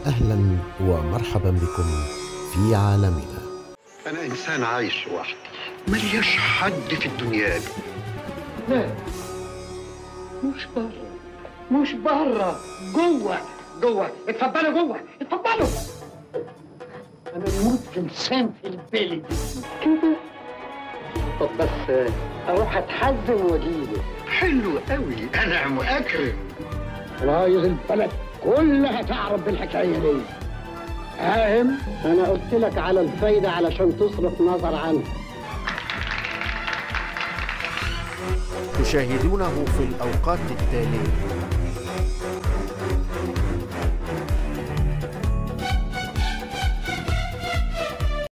اهلا ومرحبا بكم في عالمنا أنا إنسان عايش لوحدي ملياش حد في الدنيا دي لا مش بره مش بره جوه جوه اتفضلوا جوه اتفضلوا انا موت انسان في البلد كده طب بس اروح اتحزم واجيبه حلو قوي أنا مؤكرم انا عايز البلد كلها تعرف بالحكايه دي فاهم انا قلت لك على الفايده علشان تصرف نظر عنها تشاهدونه في الاوقات التاليه